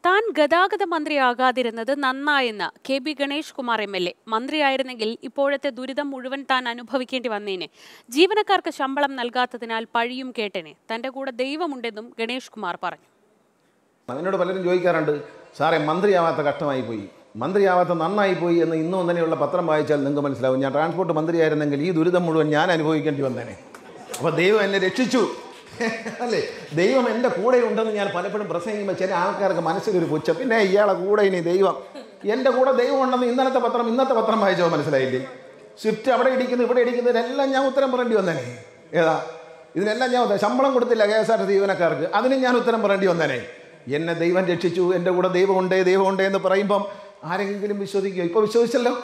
താൻ ഗതാഗത മന്ത്രിയാകാതിരുന്നത് നന്നായെന്ന് K B Ganesh Kumar M L A മന്ത്രിയായിരുന്നെങ്കിൽ ഇപ്പോഴത്തെ ദുരിതം മുഴുവൻ താൻ അനുഭവിക്കേണ്ടി വന്നേനെ ജീവനക്കാർക്ക് ശമ്പളം നൽകാത്തതിനാൽ പഴിയും കേട്ടേനെ തന്റെ കൂടെ ദൈവമുണ്ടെന്നും ഗണേഷ് കുമാർ പറഞ്ഞു എന്നോട് പലരും ചോദിക്കാറുണ്ട് സാറേ മന്ത്രിയാവാത്ത കഷ്ടമായി പോയി മന്ത്രിയാവാത്ത നന്നായി പോയി എന്ന് ഇന്നും ഒന്നിനെയുള്ള പത്രം വായിച്ചാൽ നിങ്ങൾക്ക് മനസ്സിലാവും ഞാൻ ട്രാൻസ്പോർട്ട് മന്ത്രിയായിരുന്നെങ്കിൽ ഈ ദുരിതം മുഴുവൻ ഞാൻ അനുഭവിക്കേണ്ടി വന്നേനെ അപ്പോൾ ദൈവം എന്നെ രക്ഷിച്ചു അല്ലേ ദൈവം എൻ്റെ കൂടെ ഉണ്ടെന്ന് ഞാൻ പലപ്പോഴും പ്രസംഗിക്കുമ്പോൾ ചില ആൾക്കാർക്ക് മനസ്സിലൊരു പുച്ഛം പിന്നെ ഇയാളെ കൂടെ ഇനി ദൈവം എൻ്റെ കൂടെ ദൈവം ഉണ്ടെന്ന് ഇന്നലത്തെ പത്രം ഇന്നത്തെ പത്രം വായിച്ചോ മനസ്സിലായില്ലേ സ്വിഫ്റ്റ് അവിടെ ഇടിക്കുന്നു ഇവിടെ ഇടിക്കുന്നതിനെല്ലാം ഞാൻ ഉത്തരം പറയേണ്ടി വന്നേനെ ഏതാ ഇതിനെല്ലാം ഞാൻ ഉത്തരം- ശമ്പളം കൊടുത്തില്ല കെ എസ് ആർ ടി ജീവനക്കാർക്ക് അതിനും ഞാൻ ഉത്തരം പറയേണ്ടി വന്നേനെ എന്നെ ദൈവം രക്ഷിച്ചു എൻ്റെ കൂടെ ദൈവമുണ്ട് ദൈവമുണ്ട് എന്ന് പറയുമ്പം ആരെങ്കിലും വിശ്വസിക്കുമോ ഇപ്പോൾ വിശ്വസിച്ചല്ലോ